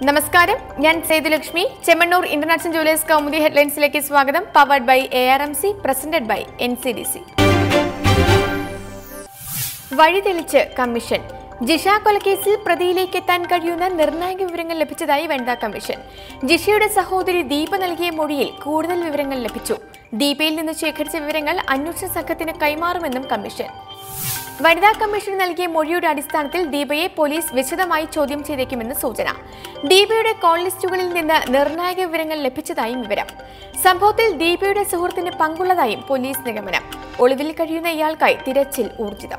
നമസ്കാരം ഞാൻ Sethulakshmi Chemmanur international jewellers Kaumudi ഹെഡ്ലൈൻസിലേക്ക് സ്വാഗതം powered by A R M C presented by N C D C വഴിതെളിച്ച് കമ്മീഷൻ ജിഷ കൊലക്കേസിൽ പ്രതിയിലേക്ക് എത്താൻ കഴിയുന്ന നിർണായക വിവരങ്ങൾ ലഭിച്ചതായി വനിതാ കമ്മീഷൻ ജിഷയുടെ സഹോദരി ദീപ നൽകിയ മൊഴിയിൽ കൂടുതൽ വിവരങ്ങൾ ലഭിച്ചു ദീപയിൽ നിന്ന് ശേഖരിച്ച വിവരങ്ങൾ അന്വേഷണ സംഘത്തിന് കൈമാറുമെന്നും കമ്മീഷൻ വനിതാ കമ്മീഷൻ നൽകിയ മൊഴിയുടെ അടിസ്ഥാനത്തിൽ ദീപയെ പോലീസ് വിശദമായി ചോദ്യം ചെയ്തേക്കുമെന്ന് സൂചന ദീപയുടെ കോൾ ലിസ്റ്റുകളിൽ നിന്ന് നിർണായക വിവരങ്ങൾ ലഭിച്ചതായും വിവരം സംഭവത്തിൽ ദീപയുടെ സുഹൃത്തിന് പങ്കുള്ളതായും പോലീസ് നിഗമനം ഒളിവിൽ കഴിയുന്ന ഇയാൾക്കായി തിരച്ചിൽ ഊർജിതം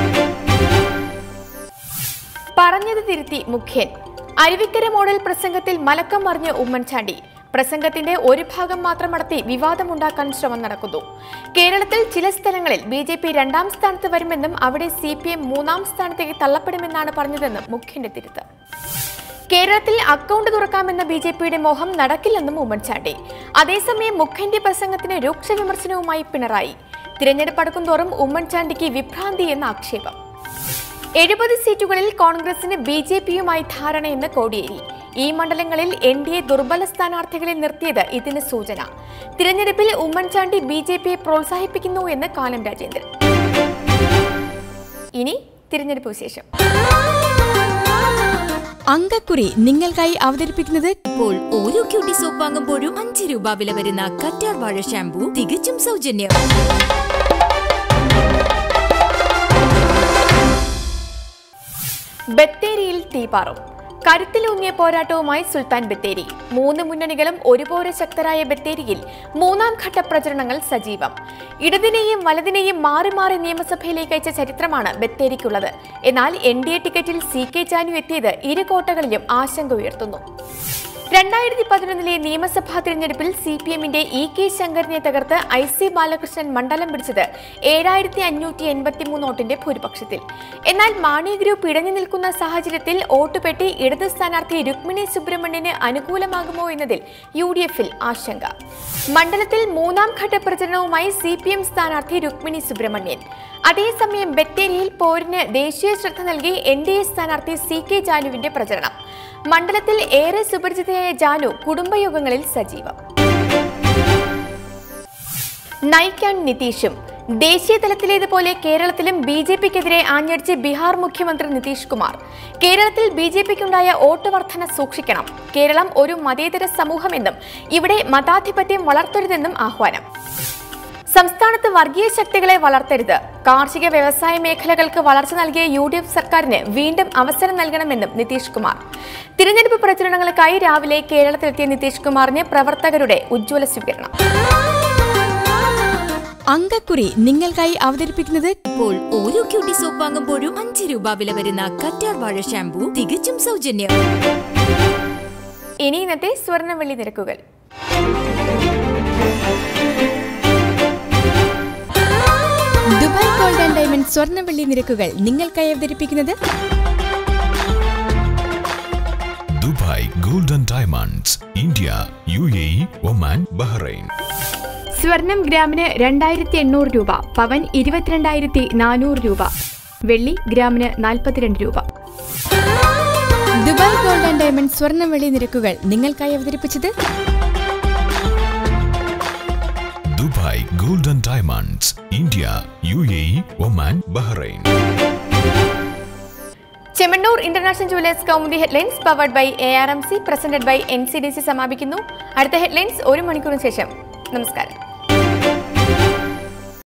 പറഞ്ഞത് തിരുത്തി മുഖ്യൻ അരുവിക്കര മോഡൽ പ്രസംഗത്തിൽ മലക്കം മറിഞ്ഞ് ഉമ്മൻചാണ്ടി പ്രസംഗത്തിന്റെ ഒരു ഭാഗം മാത്രം നടത്തി വിവാദമുണ്ടാക്കാൻ ശ്രമം നടക്കുന്നു കേരളത്തിൽ ചില സ്ഥലങ്ങളിൽ ബി ജെ പി രണ്ടാം സ്ഥാനത്ത് വരുമെന്നും അവിടെ സി പി എം മൂന്നാം സ്ഥാനത്തേക്ക് തള്ളപ്പെടുമെന്നാണ് പറഞ്ഞതെന്നും മുഖ്യന്റെ തിരുത്ത് കേരളത്തിൽ അക്കൗണ്ട് തുറക്കാമെന്ന ബി ജെ പിയുടെ മോഹം നടക്കില്ലെന്നും ഉമ്മൻചാണ്ടി അതേസമയം മുഖ്യന്റെ പ്രസംഗത്തിന് രൂക്ഷ വിമർശനവുമായി പിണറായി തിരഞ്ഞെടുപ്പ് അടുക്കുംതോറും ഉമ്മൻചാണ്ടിക്ക് വിഭ്രാന്തി എന്ന ആക്ഷേപം എഴുപത് സീറ്റുകളിൽ കോൺഗ്രസിന് ബി ജെ പിയുമായി ധാരണയെന്ന് കോടിയേരി ഈ മണ്ഡലങ്ങളിൽ എൻ ഡി എ ദുർബല സ്ഥാനാർത്ഥികളെ നിർത്തിയത് ഇതിന് സൂചന തിരഞ്ഞെടുപ്പിൽ ഉമ്മൻചാണ്ടി ബി ജെ പിയെ പ്രോത്സാഹിപ്പിക്കുന്നു എന്ന് കാനം രാജേന്ദ്രൻ ഇനി തിരഞ്ഞെടുപ്പ് വിശേഷം അങ്കക്കുറി നിങ്ങൾക്കായി അവതരിപ്പിക്കുന്നത് ഇപ്പോൾ ഓരോ ക്യൂട്ടി സോപ്പ് വാങ്ങുമ്പോഴും അഞ്ച് രൂപ വില വരുന്ന കറ്റാർ വാഴ ഷാംപൂ തികച്ചും സൗജന്യം ബത്തേരിയിൽ തീപാറും കരുത്തിലൂന്നിയ പോരാട്ടവുമായി സുൽത്താൻ ബത്തേരി മൂന്ന് മുന്നണികളും ഒരുപോലെ ശക്തരായ ബത്തേരിയിൽ മൂന്നാം ഘട്ട പ്രചരണങ്ങൾ സജീവം ഇടതിനെയും വലതിനെയും മാറി മാറി നിയമസഭയിലേക്ക് അയച്ച ചരിത്രമാണ് ബത്തേരിക്കുള്ളത് എന്നാൽ എൻ ഡി എ ടിക്കറ്റിൽ സി കെ ജാനു എത്തിയത് ഇരു കോട്ടകളിലും ആശങ്ക ഉയർത്തുന്നു രണ്ടായിരത്തി പതിനൊന്നിലെ നിയമസഭാ തിരഞ്ഞെടുപ്പിൽ സി പി എമ്മിന്റെ ഇ കെ ശങ്കറിനെ തകർത്ത് ഐ സി ബാലകൃഷ്ണൻ മണ്ഡലം പിടിച്ചത് ഏഴായിരത്തി അഞ്ഞൂറ്റി എൺപത്തി മൂന്ന് വോട്ടിന്റെ ഭൂരിപക്ഷത്തിൽ എന്നാൽ മാണി ഗ്രൂപ്പ് ഇടഞ്ഞു നിൽക്കുന്ന സാഹചര്യത്തിൽ വോട്ടുപെട്ടി ഇടത് സ്ഥാനാർത്ഥി രുക്മിണി സുബ്രഹ്മണ്യന് അനുകൂലമാകുമോ എന്നതിൽ യു ഡി എഫിൽ ആശങ്ക മണ്ഡലത്തിൽ മൂന്നാം ഘട്ട പ്രചരണവുമായി സി പി എം സ്ഥാനാർത്ഥി രുക്മിണി സുബ്രഹ്മണ്യൻ അതേസമയം ബത്തേരിയിൽ പോരിന് ദേശീയ ശ്രദ്ധ നൽകി എൻ ഡി എ സ്ഥാനാർത്ഥി സി കെ ജാനുവിന്റെ പ്രചരണം മണ്ഡലത്തിൽ ഏറെ സുപരിചിതയായ ജാനു കുടുംബയോഗങ്ങളിൽ സജീവം നയിക്കാൻ നിതീഷും ദേശീയ തലത്തിലേതുപോലെ കേരളത്തിലും ബി ജെ പിക്കെതിരെ ആഞ്ഞടിച്ച് ബീഹാർ മുഖ്യമന്ത്രി നിതീഷ് കുമാർ കേരളത്തിൽ ബി ജെ പിക്കുണ്ടായ വോട്ട് വർധന സൂക്ഷിക്കണം കേരളം ഒരു മതേതര സമൂഹമെന്നും ഇവിടെ മതാധിപത്യം വളർത്തരുതെന്നും ആഹ്വാനം സംസ്ഥാനത്ത് വർഗീയ ശക്തികളെ വളർത്തരുത് കാർഷിക വ്യവസായ മേഖലകൾക്ക് വളർച്ച നൽകിയ യു ഡി എഫ് സർക്കാരിന് വീണ്ടും അവസരം നൽകണമെന്നും നിതീഷ് കുമാർ തിരഞ്ഞെടുപ്പ് പ്രചരണങ്ങൾക്കായി രാവിലെ കേരളത്തിലെത്തിയ നിതീഷ് കുമാറിന് പ്രവർത്തകരുടെ ഉജ്ജ്വല സ്വീകരണം അങ്കക്കുറി നിങ്ങൾക്കായി അവതരിപ്പിക്കുന്നത് ഇപ്പോൾ ഓരോ ക്യൂട്ടി സോപ്പ് വാങ്ങുമ്പോഴും അഞ്ച് രൂപ വില വരുന്ന കറ്റാർ വാഴ ഷാംപൂ തികച്ചും സൗജന്യം ഇനി ഇന്നത്തെ സ്വർണ്ണവെള്ളി നിരക്കുകൾ ദുബായ് ഗോൾഡ് ആൻഡ് ഡയമണ്ട് സ്വർണ്ണവെള്ളി നിരക്കുകൾ നിങ്ങൾക്കായി അവതരിപ്പിക്കുന്നത് Dubai golden diamonds India U A E Oman Bahrain സ്വർണം ഗ്രാമിന് രണ്ടായിരത്തി എണ്ണൂറ് രൂപ പവൻ ഇരുപത്തിരണ്ടായിരത്തി നാനൂറ് രൂപ വെള്ളി ഗ്രാമിന് നാൽപ്പത്തിരണ്ട് രൂപ ദുബായ് ഗോൾഡ് ആൻഡ് ഡയമണ്ട് സ്വർണ്ണവെള്ളി നിരക്കുകൾ നിങ്ങൾക്കായി അവതരിപ്പിച്ചത് Dubai golden diamonds India U A E Oman Bahrain Chemmanur international jewellers Kaumudi headlines powered by A R M C presented by N C D C സമാപിക്കുന്നു അടുത്ത ഹെഡ്ലൈൻസ് ഒരു മണിക്കൂറിന് ശേഷം നമസ്കാരം